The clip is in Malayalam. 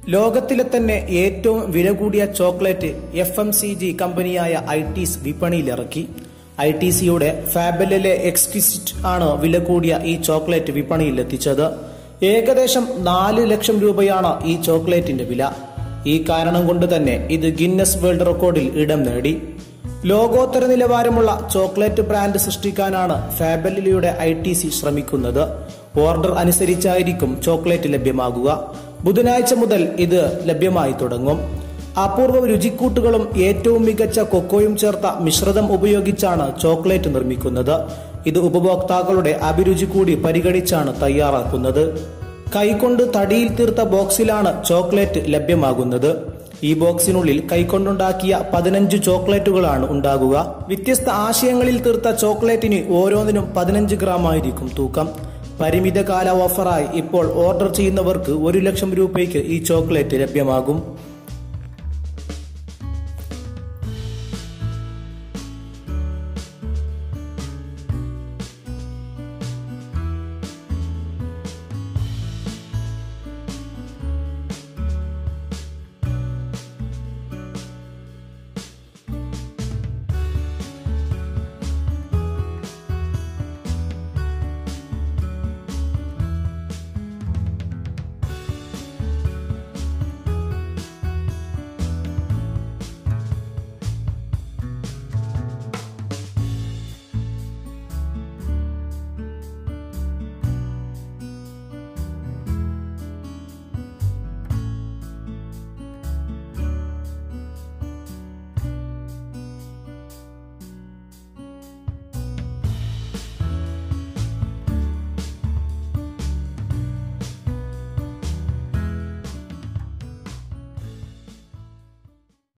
ലോകത്തിലെ തന്നെ ഏറ്റവും വില കൂടിയ chocolate F M C G കമ്പനിയായ ഐടീസ് വിപണിയിലിറക്കി ഐ ടി സിയുടെ ഫാബലിലെ എക്സ്ക്വിസിറ്റ് ആണ് വില കൂടിയ ഈ ചോക്ലേറ്റ് വിപണിയിലെത്തിച്ചത് ഏകദേശം നാല് ലക്ഷം രൂപയാണ് ഈ ചോക്ലേറ്റിന്റെ വില ഈ കാരണം കൊണ്ട് തന്നെ ഇത് ഗിന്നസ് വേൾഡ് റെക്കോർഡിൽ ഇടം നേടി ലോകോത്തര നിലവാരമുള്ള ചോക്ലേറ്റ് ബ്രാൻഡ് സൃഷ്ടിക്കാനാണ് ഫാബലിയുടെ ഐ ടി സി ശ്രമിക്കുന്നത് ഓർഡർ അനുസരിച്ചായിരിക്കും ചോക്ലേറ്റ് ലഭ്യമാകുക ബുധനാഴ്ച മുതൽ ഇത് ലഭ്യമായി തുടങ്ങും അപൂർവ രുചിക്കൂട്ടുകളും ഏറ്റവും മികച്ച കൊക്കോയും ചേർത്ത മിശ്രിതം ഉപയോഗിച്ചാണ് ചോക്ലേറ്റ് നിർമ്മിക്കുന്നത് ഇത് ഉപഭോക്താക്കളുടെ അഭിരുചി കൂടി പരിഗണിച്ചാണ് തയ്യാറാക്കുന്നത് കൈകൊണ്ട് തടിയിൽ തീർത്ത ബോക്സിലാണ് ചോക്ലേറ്റ് ലഭ്യമാകുന്നത് ഈ ബോക്സിനുള്ളിൽ കൈകൊണ്ടുണ്ടാക്കിയ പതിനഞ്ച് ചോക്ലേറ്റുകളാണ് ഉണ്ടാകുക വ്യത്യസ്ത ആശയങ്ങളിൽ തീർത്ത ചോക്ലേറ്റിന് ഓരോന്നിനും പതിനഞ്ച് ഗ്രാം ആയിരിക്കും തൂക്കം പരിമിത കാല ഓഫറായി ഇപ്പോൾ ഓർഡർ ചെയ്യുന്നവർക്ക് ഒരു ലക്ഷം രൂപയ്ക്ക് ഈ ചോക്ലേറ്റ് ലഭ്യമാകും